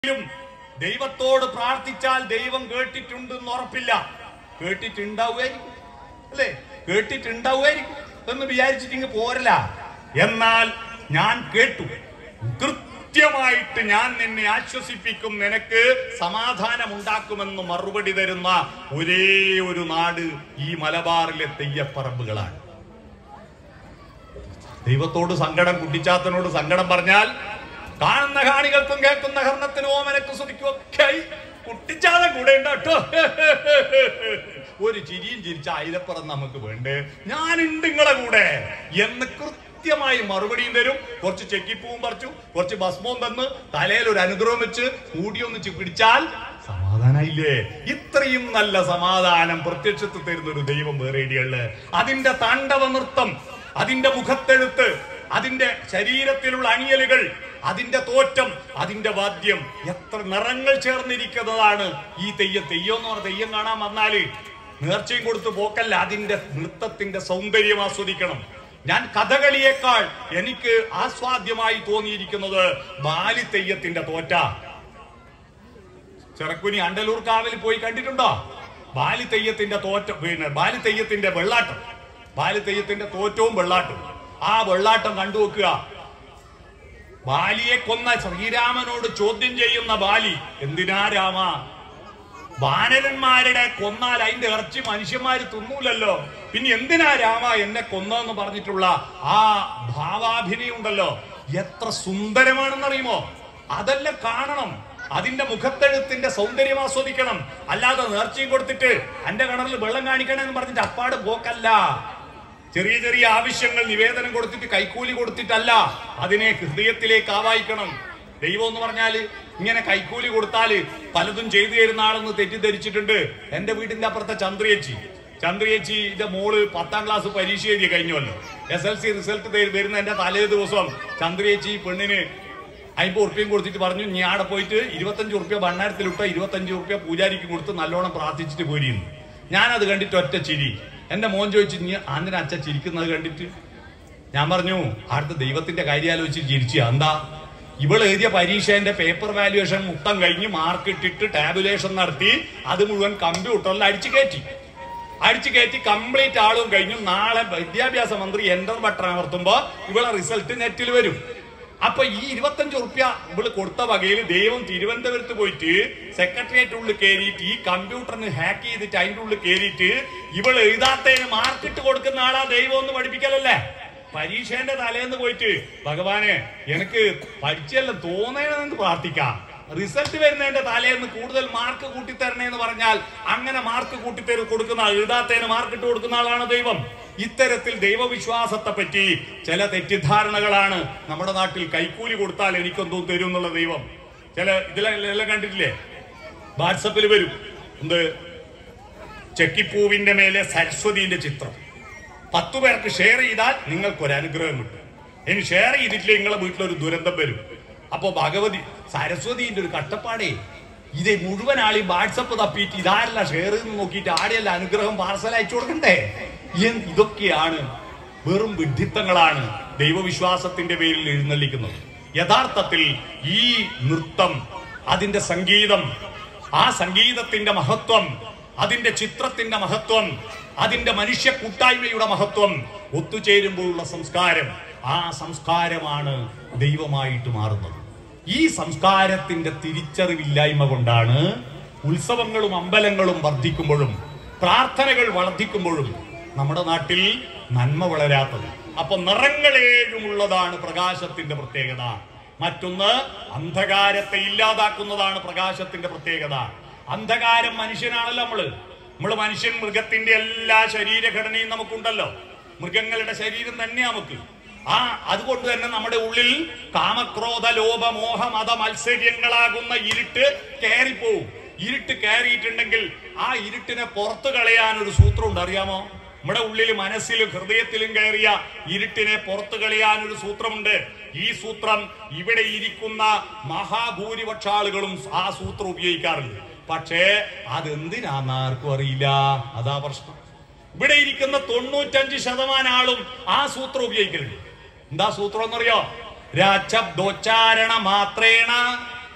ും ദൈവത്തോട് പ്രാർത്ഥിച്ചാൽ ദൈവം കേട്ടിട്ടുണ്ടെന്ന് ഉറപ്പില്ല കേട്ടിട്ടുണ്ടാവുമായിരിക്കും അല്ലേ കേട്ടിട്ടുണ്ടാവുമായിരിക്കും എന്ന് വിചാരിച്ചിട്ട് പോരല്ല എന്നാൽ ഞാൻ കേട്ടു കൃത്യമായിട്ട് ഞാൻ നിന്നെ ആശ്വസിപ്പിക്കും നിനക്ക് സമാധാനം ഉണ്ടാക്കുമെന്ന് മറുപടി തരുന്ന ഒരേ ഒരു നാട് ഈ മലബാറിലെ തെയ്യപ്പറമ്പുകളാണ് ദൈവത്തോട് സങ്കടം കുട്ടിച്ചാത്തനോട് സങ്കടം പറഞ്ഞാൽ കാണുന്ന കാണികൾക്കും കേൾക്കുന്ന ഹർണത്തിനും ഓമനക്കും സ്തുതിക്കും ഒക്കെ കുട്ടിച്ചാതൻ കൂടെ ഉണ്ട് കേട്ടോ ഒരു ചിരിയും ചിരിച്ച അയിലപ്പുറം നമുക്ക് വേണ്ടേ ഞാനുണ്ട് നിങ്ങളെ കൂടെ എന്ന് കൃത്യമായി മറുപടിയും തരും കുറച്ച് ചെക്കിപ്പൂവും പറിച്ചു കുറച്ച് ഭസ്മവും തന്ന് തലയിൽ ഒരു അനുഗ്രഹം വെച്ച് കൂടിയൊന്നിച്ച് പിടിച്ചാൽ സമാധാനായില്ലേ ഇത്രയും നല്ല സമാധാനം പ്രത്യക്ഷത്തിൽ തരുന്ന ഒരു ദൈവം വേറെ ഇടിയള്ള് അതിന്റെ താണ്ഡവ നൃത്തം അതിന്റെ മുഖത്തെഴുത്ത് അതിന്റെ ശരീരത്തിലുള്ള അണിയലുകൾ അതിന്റെ തോറ്റം അതിന്റെ വാദ്യം എത്ര നിറങ്ങൾ ചേർന്നിരിക്കുന്നതാണ് ഈ തെയ്യം തെയ്യം എന്ന് പറഞ്ഞ തെയ്യം കാണാൻ വന്നാല് നേർച്ചയും കൊടുത്ത് പോക്കല്ല അതിന്റെ നൃത്തത്തിന്റെ സൗന്ദര്യം ആസ്വദിക്കണം ഞാൻ കഥകളിയേക്കാൾ എനിക്ക് ആസ്വാദ്യമായി തോന്നിയിരിക്കുന്നത് ബാലി തെയ്യത്തിന്റെ തോറ്റ ചെറക്കുനി അണ്ടലൂർ കാവിൽ പോയി കണ്ടിട്ടുണ്ടോ ബാലി തെയ്യത്തിന്റെ തോറ്റ പിന്നെ ബാലി തെയ്യത്തിന്റെ വെള്ളാട്ടം ബാലി തെയ്യത്തിന്റെ തോറ്റവും വെള്ളാട്ടവും ആ വെള്ളാട്ടം കണ്ടുവെക്കുക ബാലിയെ കൊന്ന ശ്രീരാമനോട് ചോദ്യം ചെയ്യുന്ന ബാലി എന്തിനാ രാമ വാനരന്മാരുടെ കൊന്നാൽ അതിന്റെ ഇറച്ചി മനുഷ്യന്മാര് തിന്നൂലല്ലോ പിന്നെ എന്തിനാ രാമ എന്നെ കൊന്നെന്ന് പറഞ്ഞിട്ടുള്ള ആ ഭാവാഭിനയം ഉണ്ടല്ലോ എത്ര സുന്ദരമാണെന്നറിയുമോ അതെല്ലാം കാണണം അതിന്റെ മുഖത്തെഴുത്തിന്റെ സൗന്ദര്യം ആസ്വദിക്കണം അല്ലാതെ നേർച്ചയും കൊടുത്തിട്ട് എന്റെ കിണറിൽ വെള്ളം കാണിക്കണം എന്ന് പറഞ്ഞിട്ട് അപ്പാട് പോക്കല്ല ചെറിയ ചെറിയ ആവശ്യങ്ങൾ നിവേദനം കൊടുത്തിട്ട് കൈക്കൂലി കൊടുത്തിട്ടല്ല അതിനെ ഹൃദയത്തിലേക്ക് ആവാഹിക്കണം ദൈവം എന്ന് പറഞ്ഞാല് ഇങ്ങനെ കൈക്കൂലി കൊടുത്താല് പലതും ചെയ്തു തരുന്ന ആളെന്ന് തെറ്റിദ്ധരിച്ചിട്ടുണ്ട് എന്റെ വീടിന്റെ അപ്പുറത്തെ ചന്ദ്രയേച്ചി ചന്ദ്രയേച്ചിന്റെ മോള് പത്താം ക്ലാസ് പരീക്ഷ എഴുതി കഴിഞ്ഞല്ലോ എസ് എൽ സി റിസൾട്ട് വരുന്ന എന്റെ തലേ ദിവസം ചന്ദ്രയേച്ചി പെണ്ണിന് അമ്പത് ഉറുപ്പ്യം കൊടുത്തിട്ട് പറഞ്ഞു ഞാൻ അവിടെ പോയിട്ട് ഇരുപത്തഞ്ച് ഉറുപ്പ്യ ഭണ്ണാരത്തിലിട്ടോ ഇരുപത്തഞ്ച് ഉറുപ്പ്യ പൂജാരിക്ക് കൊടുത്ത് നല്ലോണം പ്രാർത്ഥിച്ചിട്ട് പോരിയിരുന്നു ഞാനത് കണ്ടിട്ട് ഒറ്റ ചിരി എന്റെ മോൻ ചോദിച്ചു നീ ആന്തിനാ അച്ഛ ചിരിക്കുന്നത് കണ്ടിട്ട് ഞാൻ പറഞ്ഞു അടുത്ത ദൈവത്തിന്റെ കാര്യം ആലോചിച്ച് ചിരിച്ചു എന്താ ഇവൾ എഴുതിയ പരീക്ഷേന്റെ പേപ്പർ വാല്യുവേഷൻ മുട്ടം കഴിഞ്ഞ് മാർക്ക് ഇട്ടിട്ട് ടാബുലേഷൻ നടത്തി അത് മുഴുവൻ കമ്പ്യൂട്ടറിൽ അടിച്ചു കയറ്റി അടിച്ചു കയറ്റി കംപ്ലീറ്റ് ആളും കഴിഞ്ഞു നാളെ വിദ്യാഭ്യാസ മന്ത്രി എന്റർ ബട്ടൺ അമർത്തുമ്പോ ഇവളെ റിസൾട്ട് നെറ്റിൽ വരും അപ്പൊ ഈ ഇരുപത്തഞ്ച് ഉറുപ്യ ഇവള് കൊടുത്ത വകയിൽ ദൈവം തിരുവനന്തപുരത്ത് പോയിട്ട് സെക്രട്ടേറിയറ്റ് ഉള്ളിൽ കയറിയിട്ട് ഈ കമ്പ്യൂട്ടറിന് ഹാക്ക് ചെയ്തിട്ട് അതിന്റെ ഉള്ളിൽ കയറിയിട്ട് ഇവൾ എഴുതാത്തതിന് മാർക്കിട്ട് കൊടുക്കുന്ന ആളാ ദൈവം ഒന്ന് പഠിപ്പിക്കലല്ലേ പരീക്ഷേന്റെ തലേന്ന് പോയിട്ട് ഭഗവാനെ എനിക്ക് പഠിച്ചെല്ലാം തോന്നണമെന്ന് പ്രാർത്ഥിക്കാം റിസൾട്ട് വരുന്നതിന്റെ തലേന്ന് കൂടുതൽ മാർക്ക് കൂട്ടിത്തരണേ എന്ന് പറഞ്ഞാൽ അങ്ങനെ മാർക്ക് കൂട്ടിത്തരും കൊടുക്കുന്ന ആൾ, എഴുതാത്തതിന് മാർക്ക് ഇട്ട് കൊടുക്കുന്ന ആളാണ് ദൈവം ഇത്തരത്തിൽ ദൈവവിശ്വാസത്തെ പറ്റി ചില തെറ്റിദ്ധാരണകളാണ് നമ്മുടെ നാട്ടിൽ കൈക്കൂലി കൊടുത്താൽ എനിക്കെന്തോ തരും എന്നുള്ള ദൈവം ചില ഇതിലെല്ലാം കണ്ടിട്ടില്ലേ വാട്സപ്പിൽ വരും എന്ത് ചെക്കിപ്പൂവിന്റെ മേലെ സരസ്വതിന്റെ ചിത്രം പത്തു പേർക്ക് ഷെയർ ചെയ്താൽ നിങ്ങൾക്ക് ഒരു അനുഗ്രഹം കിട്ടും ഇനി ഷെയർ ചെയ്തിട്ടില്ല നിങ്ങളെ വീട്ടിലൊരു ദുരന്തം വരും അപ്പൊ ഭഗവതി സരസ്വതിന്റെ ഒരു കട്ടപ്പാടേ ഇത് മുഴുവൻ ആളി വാട്സപ്പ് തപ്പിയിട്ട് ഇതാരല്ല ഷെയർ ചെയ്ത് നോക്കിയിട്ട് ആടെയല്ല അനുഗ്രഹം പാർസൽ അയച്ചു കൊടുക്കണ്ടേ എന്ത് ഇതൊക്കെയാണ് വെറും വിഡ്ഢിത്തങ്ങളാണ് ദൈവവിശ്വാസത്തിന്റെ പേരിൽ എഴുന്നള്ളിക്കുന്നത് യഥാർത്ഥത്തിൽ ഈ നൃത്തം അതിന്റെ സംഗീതം ആ സംഗീതത്തിന്റെ മഹത്വം അതിന്റെ ചിത്രത്തിന്റെ മഹത്വം അതിന്റെ മനുഷ്യ കൂട്ടായ്മയുടെ മഹത്വം ഒത്തുചേരുമ്പോഴുള്ള സംസ്കാരം ആ സംസ്കാരമാണ് ദൈവമായിട്ട് മാറുന്നത് ഈ സംസ്കാരത്തിന്റെ തിരിച്ചറിവില്ലായ്മ കൊണ്ടാണ് ഉത്സവങ്ങളും അമ്പലങ്ങളും വർദ്ധിക്കുമ്പോഴും പ്രാർത്ഥനകൾ വർദ്ധിക്കുമ്പോഴും നമ്മുടെ നാട്ടിൽ നന്മ വളരാത്തത് അപ്പൊ നിറങ്ങളേഴുമുള്ളതാണ് പ്രകാശത്തിന്റെ പ്രത്യേകത മറ്റൊന്ന് അന്ധകാരത്തെ ഇല്ലാതാക്കുന്നതാണ് പ്രകാശത്തിന്റെ പ്രത്യേകത അന്ധകാരം മനുഷ്യനാണല്ലോ നമ്മള് നമ്മള് മനുഷ്യൻ മൃഗത്തിന്റെ എല്ലാ ശരീരഘടനയും നമുക്കുണ്ടല്ലോ മൃഗങ്ങളുടെ ശരീരം തന്നെ നമുക്ക് ആ അതുകൊണ്ട് തന്നെ നമ്മുടെ ഉള്ളിൽ കാമക്രോധ ലോഭ മോഹ മത മത്സര്യങ്ങളാകുന്ന ഇരുട്ട് കയറിപ്പോവും ഇരുട്ട് കയറിയിട്ടുണ്ടെങ്കിൽ ആ ഇരുട്ടിനെ പുറത്തു കളയാൻ ഒരു സൂത്രമുണ്ട് അറിയാമോ നമ്മുടെ ഉള്ളിൽ മനസ്സിലും ഹൃദയത്തിലും കയറിയ ഇരുട്ടിനെ പുറത്തു കളയാൻ ഒരു സൂത്രമുണ്ട് ഈ സൂത്രം ഇവിടെ ഇരിക്കുന്ന മഹാഭൂരിപക്ഷ ആളുകളും ആ സൂത്രം ഉപയോഗിക്കാറുണ്ട് പക്ഷേ അതെന്തിനാന്ന് ആർക്കും അറിയില്ല അതാ പ്രശ്നം ഇവിടെ ഇരിക്കുന്ന തൊണ്ണൂറ്റഞ്ച് ശതമാനം ആളും ആ സൂത്രം ഉപയോഗിക്കലുണ്ട് എന്താ സൂത്രം എന്നറിയോ രാജബ്ദോച്ചാരണ മാത്രേണ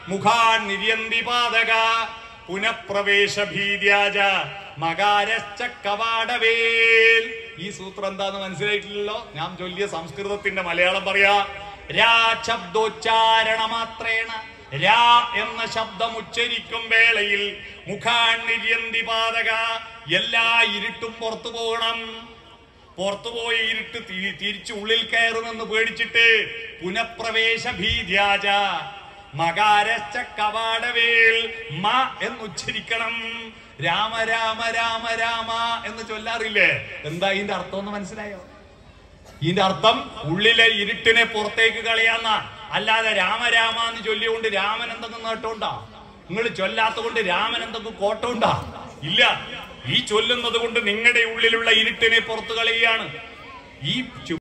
മുഖാൻ നിര്യന്തി പാതക പുനഃപ്രവേശ ഭീര്യാജ മകാരശ്ച കവാടവേൽ ഈ സൂത്രം എന്താന്ന് മനസ്സിലായിട്ടില്ലല്ലോ ഞാൻ ചൊല്ലിയ സംസ്കൃതത്തിന്റെ മലയാളം പറയാ രാ ശബ്ദോച്ചാരണ മാത്രേണ രാ എന്ന ശബ്ദം ഉച്ചരിക്കും വേളയിൽ മുഖാൻ നിര്യന്തി പാതക എല്ലാ ഇരുട്ടും പുറത്തു പോകണം പുറത്തുപോയി ഇരുട്ട് തി- തിരിച്ച് ഉള്ളിൽ കയറുമെന്ന് പേടിച്ചിട്ട് പുനഃപ്രവേശ ഭീര്യാജ മകാരശ്ച കവാടവേൽ മ എന്ന് ഉച്ചരിക്കണം രാമ രാമ രാമ രാമ എന്ന് ചൊല്ലാറില്ലേ എന്താ ഇതിന്റെ അർത്ഥം ഒന്ന് മനസ്സിലായോ ഇതിന്റെ അർത്ഥം ഉള്ളിലെ ഇരുട്ടിനെ പുറത്തേക്ക് കളയാന്ന അല്ലാതെ രാമ രാമ എന്ന് ചൊല്ലിയോണ്ട് രാമൻ എന്തെങ്കിലും നേട്ടമുണ്ടാ നിങ്ങൾ ചൊല്ലാത്ത കൊണ്ട് രാമൻ എന്തെങ്കിലും കോട്ടമുണ്ടാ ഇല്ല ഈ ചൊല്ലുന്നത് കൊണ്ട് നിങ്ങളുടെ ഉള്ളിലുള്ള ഇരുട്ടിനെ പുറത്തു കളയുകയാണ് ഈ ചു-